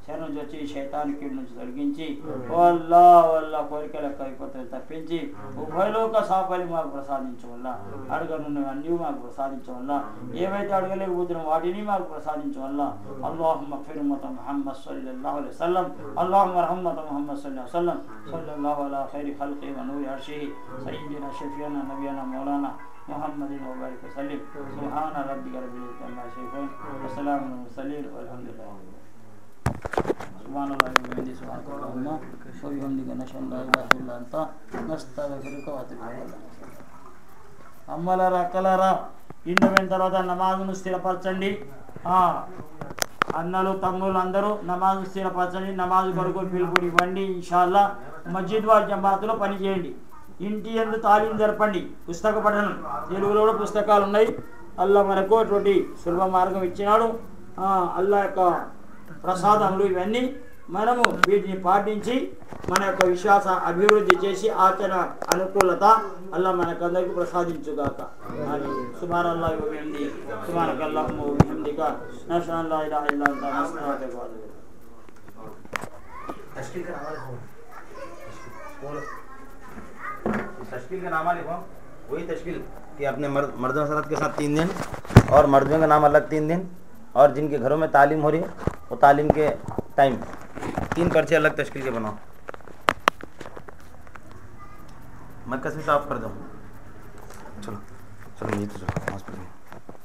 చెర నుంచి వచ్చి శైతానికి నుంచి తొలగించి వల్ల వల్ల కోరికల కైపోతే తప్పించి ఉభయలోక సాఫల్యం మాకు ప్రసాదించవల్ల అడగనున్న అన్నీ మాకు ప్రసాదించవల్ల ఏవైతే అడగలేకపోతున్నాం వాటిని మాకు ప్రసాదించవల్ల అల్లాహుమ్మ ఫిర్మత ముహమ్మద్ సల్లల్లాహు అలైహి వసల్లం అల్లాహుమ్మ రహమ్మత ముహమ్మద్ సల్లల్లాహు అలైహి వసల్లం సల్లల్లాహు అలా ఖైరి ఖల్qi వ నూరి అర్షిహి సయ్యిదినా షఫీనా నబియానా మౌలానా محمد وبارك وسلم سبحان ربك رب العزة عما يصفون وسلام على المرسلين والحمد لله سبحان الله وبحمده سبحانك اللهم وبحمدك نشهد ان لا اله الا انت نستغفرك واتوب اليك అమ్మలారా అక్కలారా ఇంటి పోయిన తర్వాత నమాజును స్థిరపరచండి ఆ, అన్నలు తమ్ముళ్ళు అందరూ నమాజు స్థిరపరచండి నమాజు కొరకు పిలుపుని ఇవ్వండి ఇన్షాల్లా మస్జిద్ వారి జమాతులో పని చేయండి ఇంటి ఎందు తాలీం జరపండి పుస్తక పఠనం తెలుగులో కూడా పుస్తకాలు ఉన్నాయి అల్లా మనకు అటువంటి సులభ మార్గం ఇచ్చినాడు ఆ, అల్లా యొక్క ప్రసాదములు ఇవన్నీ మనము వీటిని పాటించి మన యొక్క విశ్వాస అభివృద్ధి చేసి ఆచరణ అనుకూలత అల్లా మనకందరికి ప్రసాదించుగాక సుమార్ అల్లా ఇవ్వండి సుమార్ అల్లాహు విహందిక నషాన్ లా ఇలాహ ఇల్లా అంతా నస్తగఫిరుక వ అతుబు ఇలైక్. तश्कील का नामा लिखो बोलो तश्कील का नामा लिखो वही तश्कील कि अपने मर्द मर्द हजरत के साथ तीन दिन और मर्दों का नाम अलग तीन दिन और जिनके घरों में तालीम हो रही है वो तालीम के टाइम तीन पर्चे अलग तश्कील के बनाओ मैं कसम साफ कर दूँ चलो चलो ये तो चलो नमाज पढ़िए